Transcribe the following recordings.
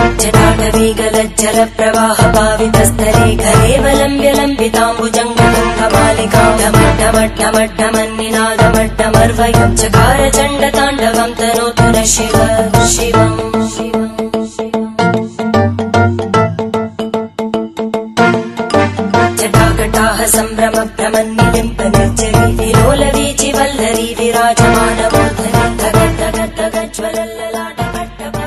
जटाटवीगलज्जल प्रवाह पावितस्थले कलेवलम्ब्य लम्बिताम्बुजङ्गतुङ्गमालिकां ढमड्ढमड्ढमड्ढमन्निनादमड्ढमर्वयं चकार चण्डताण्डवं तनोतु न शिव शिवम् शिवम् जटाकटाः सम्भ्रम भ्रमन्निलिम्ब निर्जरी विलोलवीचि वल्लरी विराजमानमूर्धनि धगद् धगद् धगज्ज्वलल्ललाटकट्टभा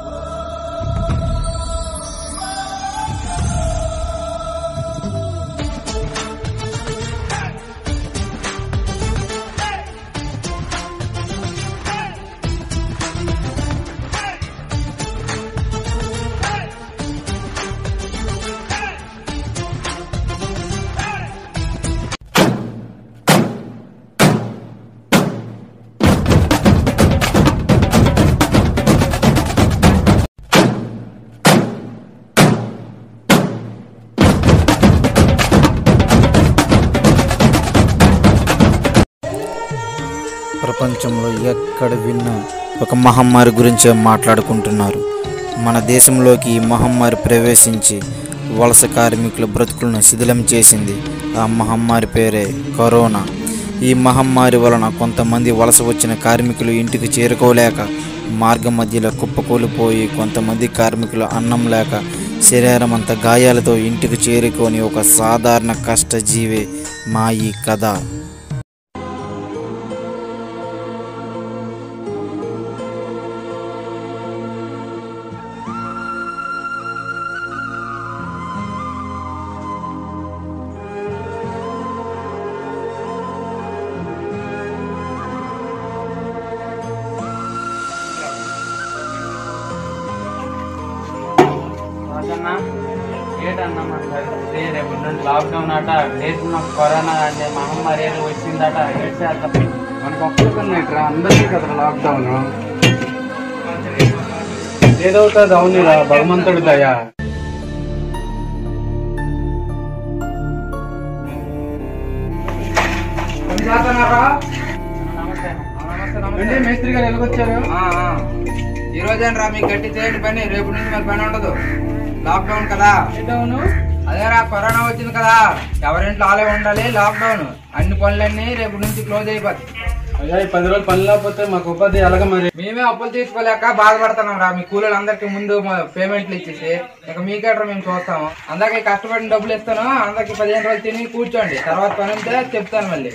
ప్రపంచంలో ఎక్కడ విన్నా ఒక మహమ్మారి గురించే మాట్లాడుకుంటున్నారు మన దేశంలోకి ఈ మహమ్మారి ప్రవేశించి వలస కార్మికుల బ్రతుకులను శిథిలం చేసింది ఆ మహమ్మారి పేరే కరోనా ఈ మహమ్మారి వలన కొంతమంది వలస వచ్చిన కార్మికులు ఇంటికి చేరుకోలేక మార్గ మధ్యలో కుప్పకూలిపోయి కొంతమంది కార్మికులు అన్నం లేక శరీరం అంతా గాయాలతో ఇంటికి చేరుకొని ఒక సాధారణ కష్టజీవే మా ఈ కథ రాజన్న ఏంటన్నా మరి పరిస్థితి రేపు నుండి లాక్డౌన్ అట దేశంలో కరోనా అంటే మహమ్మారి ఏదో వచ్చిందట ఏడ్ చేద్దాం మనకు ఒప్పుకున్నట్రా అందరికీ కదా లాక్డౌన్ ఏదవుతుంది అవునురా భగవంతుడి దయ ఏంటి మేస్త్రి గారు ఎలాగొచ్చారు ఈ రోజేనరా మీకు గట్టి చేయండి పని రేపు నుంచి మరి పని ఉండదు లాక్డౌన్ కదా లాక్డౌన్ అదేరా కరోనా వచ్చింది కదా ఎవరింట్లో ఆలే ఉండాలి లాక్డౌన్ అన్ని పనులన్నీ రేపు నుంచి క్లోజ్ అయిపోతాయి అయ్యా ఈ పది రోజులు పని లేకపోతే మాకు ఉపాధి ఎలాగ మరి మేమే అప్పులు తీసుకోలేక బాధపడుతున్నాం రా మీ కూలీలు అందరికి ముందు పేమెంట్లు ఇచ్చేసి ఇక మీకేట్రా మేము చూస్తాము అందరికి కష్టపడిన డబ్బులు ఇస్తాను అందరికి పదిహేను రోజులు తిని కూర్చోండి తర్వాత పని ఉంటే చెప్తాను మళ్ళీ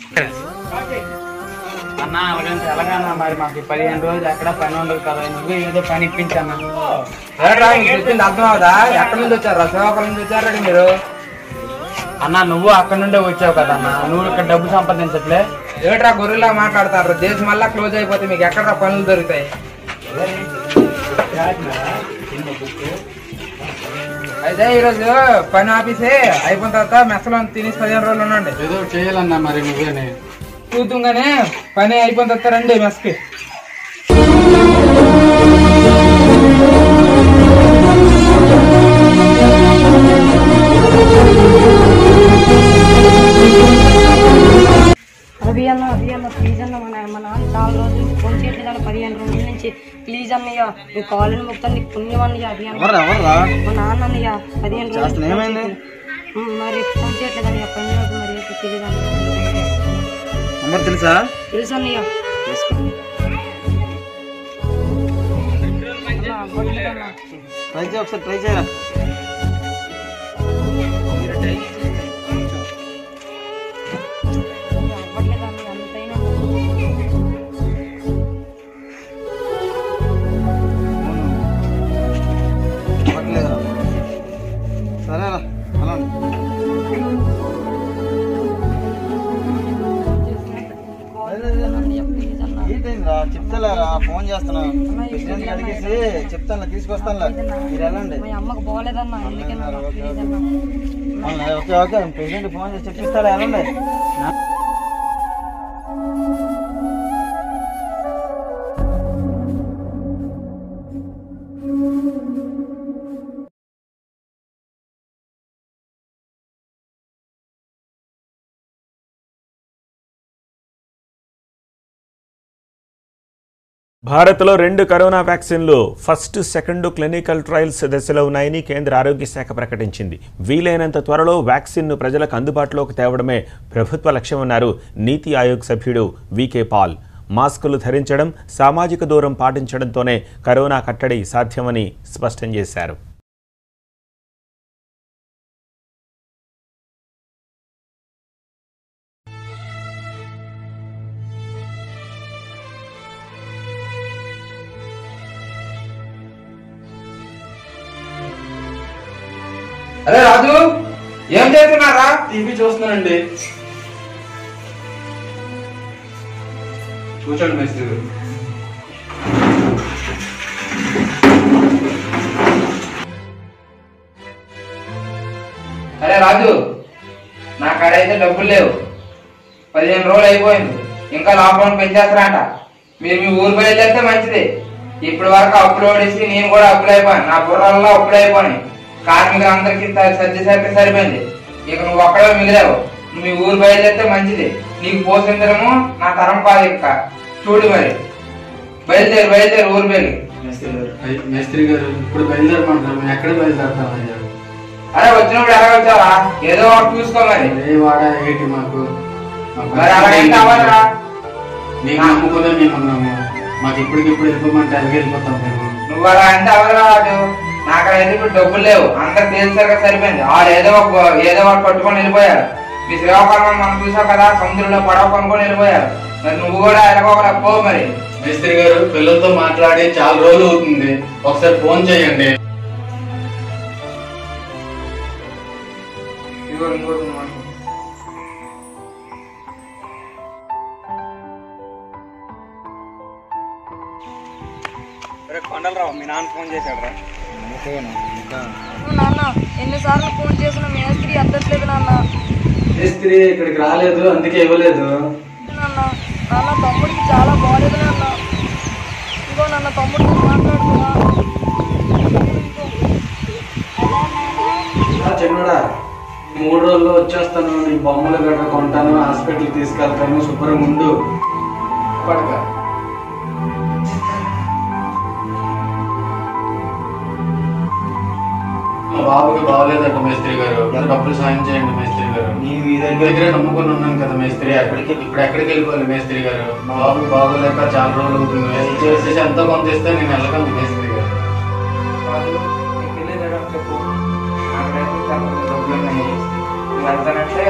అన్న అలాగంటే ఎలాగన్నా మరి మాకు ఈ పదిహేను రోజులు ఎక్కడ పని ఉండదు కదా నువ్వు ఏదో పని ఇప్పించన్నా ఏంట్రా మీకు చెప్పింది అర్థం అవుదా ఎక్కడి నుంచి వచ్చారా సేవకుల నుంచి వచ్చారండి మీరు అన్న నువ్వు అక్కడ నుండే వచ్చావు కదా అన్న నువ్వు ఇక్కడ డబ్బు సంపాదించట్లే ఏట్రా గొర్రెలా మాట్లాడతారు దేశం మళ్ళా క్లోజ్ అయిపోతే మీకు ఎక్కడ పనులు దొరుకుతాయి అయితే ఈరోజు పని ఆఫీసే అయిపోయిన తర్వాత మెస్సలో తినేసి పదిహేను రోజులు ఉండండి ఏదో చేయాలన్నా మరి నువ్వేనే చూద్దాంగానే పని అయిపోయిన తర్వాత రండి మెస్కి అభి అన్న అభి అన్న ప్లీజ్ అన్న మన మా నాన్న చాలా రోజులు ఫోన్ చేయట్లేదు పదిహేను రోజుల నుంచి ప్లీజ్ అన్నయ్య నువ్వు కాలేజ్ మొత్తం నీకు పుణ్యం అన్నయ్య అభి అన్న మా నాన్న అన్నయ్య పదిహేను రోజులు ఏమైంది మరి ఫోన్ చేయట్లేదు అన్నయ్య పని రోజు మరి ఏంటో తెలియదు అన్నయ్య నంబర్ తెలుసా తెలుసు అన్నయ్య అన్న, అవ్వట్లేదు అన్న. ట్రై చేయ ఒకసారి ట్రై చేయరా అన్నయ్య, అవ్వట్లేదు అన్నయ్య అంతైనా సరేరా అలా అన్నయ్య ప్లీజ్ అన్న ఏంటైందిరా చెప్తాలేరా ఫోన్ చేస్తున్నా ప్రెసిడెంట్ అడిగేసి చెప్తాను తీసుకొస్తానులే మీరు వెళ్ళండి మా అమ్మకు పోలేదన్న అందుకే ప్లీజ్ అన్న అవునా? ఓకే ఓకే ప్రెసిడెంట్ ఫోన్ చేసి చెప్పిస్తారా వెళ్ళండి భారత్లో రెండు కరోనా వ్యాక్సిన్లు ఫస్ట్ సెకండ్ క్లినికల్ ట్రయల్స్ దశలో ఉన్నాయని కేంద్ర ఆరోగ్య శాఖ ప్రకటించింది వీలైనంత త్వరలో వ్యాక్సిన్ను ప్రజలకు అందుబాటులోకి తేవడమే ప్రభుత్వ లక్ష్యమన్నారు నీతి ఆయోగ్ సభ్యుడు వికే పాల్ మాస్కులు ధరించడం సామాజిక దూరం పాటించడంతోనే కరోనా కట్టడి సాధ్యమని స్పష్టం చేశారు అరే రాజు ఏం చేస్తున్నారా టీవీ చూస్తున్నానండి కూర్చోండి మేస్త్రి గారు. అరే రాజు నా కాడైతే డబ్బులు లేవు పదిహేను రోజులు అయిపోయింది ఇంకా లాక్డౌన్ పెంచేస్తారంట మీరు మీ ఊరు బయలుదేరితే మంచిది ఇప్పటి వరకు అప్పులు ఓడేసి నేను కూడా అప్పులు అయిపోయాను నా బుర్రల్లో అప్పులు అయిపోయి కార్మికులందరికీ సర్దిసరికి సరిపోయింది ఇక నువ్వు ఒక్కడే మిగిలావు నువ్వు మీ ఊరు బయలుదేరితే మంచిది నీకు పోసిందరము నా తరం కాదు ఇంకా చూడు మరి బయలుదేరు బయలుదేరు ఊరు బయలు మేస్త్రి గారు అయ్ మేస్త్రి గారు ఇప్పుడు బయలుదేరమంటారు మేము ఎక్కడ బయలుదేరతాం అయ్యా అరే వచ్చినప్పుడు ఎలా వచ్చావా ఏదో ఒకటి చూసుకో మరి ఏ వాడా ఏంటి మాకు మాకు మరి అలాగైతే అవ్వదురా నీకు నమ్ముకునే మేము ఉన్నాము మాకు ఇప్పటికిప్పుడు వెళ్ళిపోమంటే అలాగే వెళ్ళిపోతాం మేము నువ్వు అలా అంటే అవరా రాజు నాకైతే ఇప్పుడు డబ్బులు లేవు అందరు తేల్సరిగా సరిపోయింది వాళ్ళు ఏదో ఒక ఏదో ఒకటి పట్టుకొని వెళ్ళిపోయారు మీ శ్రీకాకుళం మనం చూసావు కదా సముద్రంలో పడవ కొనుక్కొని వెళ్ళిపోయారు మరి నువ్వు కూడా ఎలాగోకరా పో మరి మేస్త్రి గారు పిల్లలతో మాట్లాడి చాలా రోజులు అవుతుంది ఒకసారి ఫోన్ చేయండి ఇదిగో ఇంకోటి ఉంది. కొండలరావు మీ నాన్న ఫోన్ చేశాడు రా నాన్న ఎన్నిసార్లు ఫోన్ చేసిన మేస్త్రి ఎత్తట్లేదు నాన్న మేస్త్రి ఇక్కడికి రాలేదు అందుకే ఇవ్వలేదు నాన్న నాన్న తమ్ముడికి చాలా బాగాలేదు నాన్న ఇంకో నాన్న తమ్ముడితో మాట్లాడుతున్నా ఆ చిన్నడా మూడు రోజుల్లో వచ్చేస్తాను నీ బొమ్మలు గట్రా కొంటాను హాస్పిటల్ తీసుకెళ్తాను శుభ్రంగా ఉండు పడక మా బాబుకి బాగలేదంట మేస్త్రి గారు డబ్బులు సాయం చేయండి మేస్త్రి గారు నేను మీ దగ్గర నమ్ముకొని ఉన్నాను కదా మేస్త్రి ఎక్కడికి ఇప్పుడు ఎక్కడికి వెళ్ళిపోవాలి మేస్త్రి గారు మా బాబుకి బాగోలేక చాలా రోజులు అవుతుంది మేస్త్రి చేసేసి ఎంతో కొంత ఇస్తే నేను వెళ్ళగలను మేస్త్రి గారు రాజు నీకు తెలియదు చెప్పు నాకైతే చాలా డబ్బులు ఉన్నాయి నువ్వు వెళ్తానంటే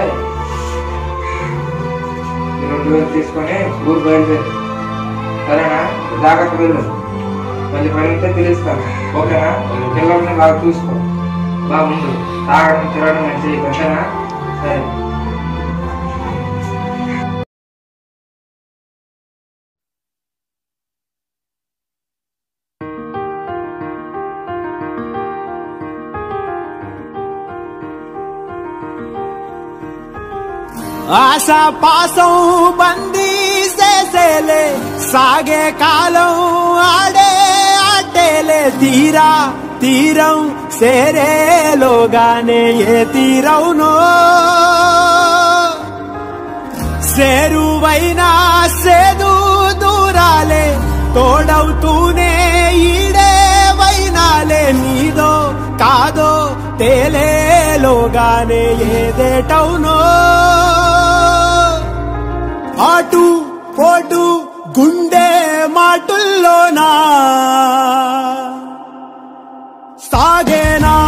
ఈ రెండు వేలు తీసుకొని ఊరు బయలుదేరు సరేనా జాగ్రత్త వెళ్ళు మళ్ళీ పడితే పిలుస్తాను ఓకేనా పిల్లల్ని బాగా చూసుకో బాగుండు తాగడం తిరగడం మంచిది ఓకేనా సరే ఆశా పాసం బందీ చేసేలే సాగే కాలం ఆడే ఆటేలే తీరా తీరం సేరేలోగానే ఏ తీరవునో సేరువైనా సేదు దూరాలే తోడవుతూనే ఈడే వైనాలే నీదో కాదో తేలేలోగానే ఏదేటవునో ఆటు పోటు గుండె మాటుల్లోనా సాగేనా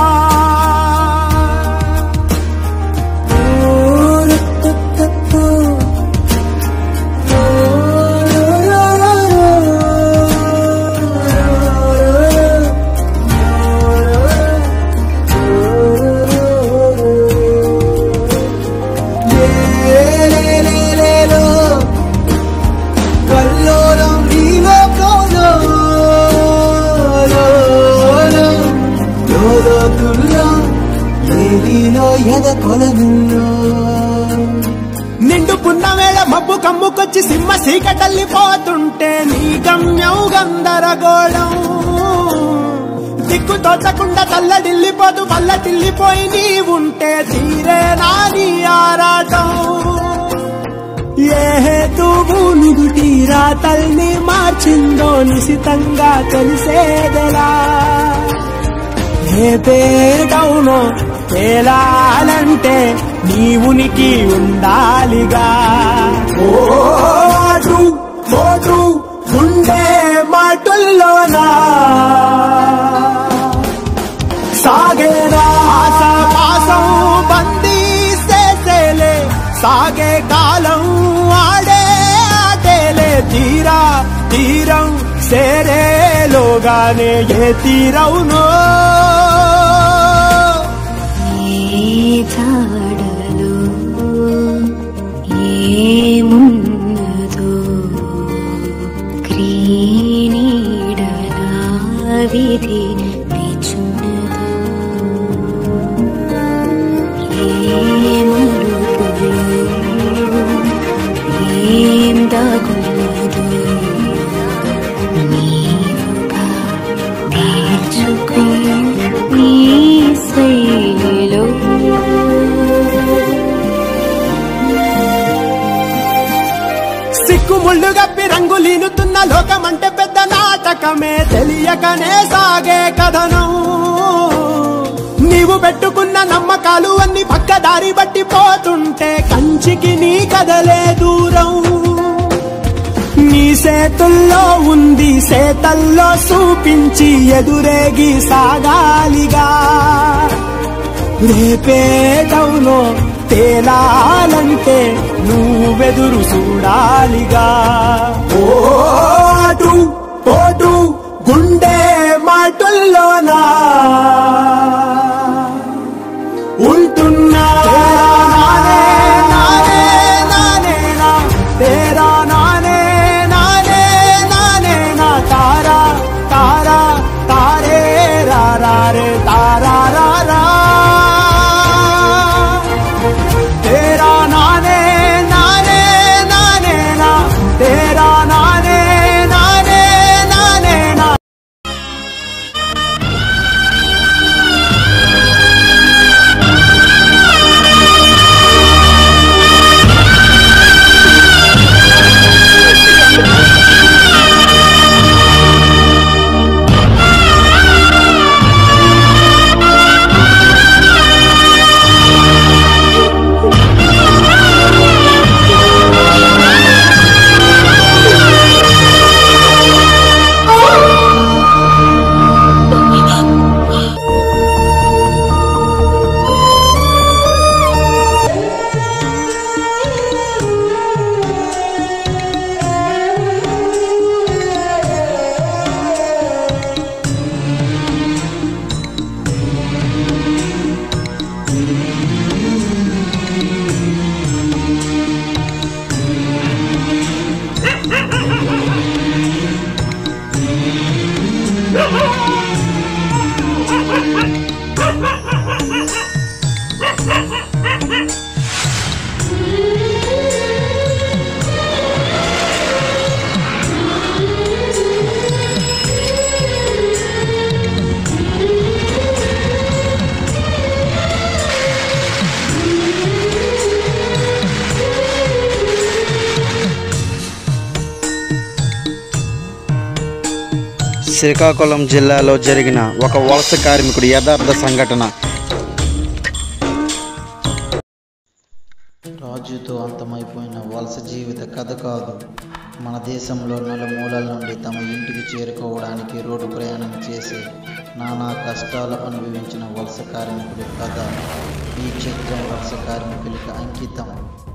లేలేలేలేలో, కల్లోలం నీలో కోలో, లో, లో, లోలో తుల్లో, ఏలిలో ఎద కొలగుల్లో. నిండు పున్నవేళ మబ్బు కమ్ముకొచ్చి సింహ సీకటల్లిపోతుంటే నీ గమ్యం గందరగోళం దిక్కు తోచకుండా తల్లడిల్లిపోతూ వల్లటిల్లిపోయి నీ ఉంటే తీరే నాని ఆరాటం ఏ హేతువు నుదుటి రాతల్ని మార్చిందో నిశితంగా తెలిసేదెలా ఏ పేటవునో తేలాలంటే నీ ఉనికి ఉండాలిగా ఓటు ఓటు ఉండే మాటల్లోనా సాగేరా ఆశాపాసం బందీ చేసేలే సాగే కాలం ఆడే ఆటేలే తీరా తీరం సేరేలోగానే ఏ తీరవునో ఏ జాడలో ఏమున్నదో క్రీనీడలా విధి తెచ్చున్నదో ఏ మరుపులో ఏం దాగున్నదో నీవుగా తీర్చుకో నీ శైలిలో సిక్కుముళ్ళు గప్పి రంగులీనుతున్న లోకమంటే పెద్ద నాటకమే తెలియకనే సాగే కథనం నీవు పెట్టుకున్న నమ్మకాలు అన్ని పక్కదారి బట్టి పోతుంటే కంచికి నీ కదలే దూరం నీ సేతుల్లో ఉంది సేతల్లో చూపించి ఎదురేగి సాగాలిగా రేపేటవులో తేలాలంటే నువ్వెదురు చూడాలిగా ఓటు ఓటు గుండె మాటల్లోనా ఉంటున్నా నానే నానే నానే నా తేరా నానే నానే నానే నా తారా తారా తారే రా రా రే తారా రా రా తేరా నానే నానే నానే నా తేరా నానే నానే నానే నా శ్రీకాకుళం జిల్లాలో జరిగిన ఒక వలస కార్మికుడి యథార్థ సంఘటన రాజుతో అంతమైపోయిన వలస జీవిత కథ కాదు మన దేశంలో నలుమూలల నుండి తమ ఇంటికి చేరుకోవడానికి రోడ్డు ప్రయాణం చేసి నానా కష్టాలు అనుభవించిన వలస కార్మికుడి కథ ఈ చిత్రం వలస కార్మికులకి అంకితం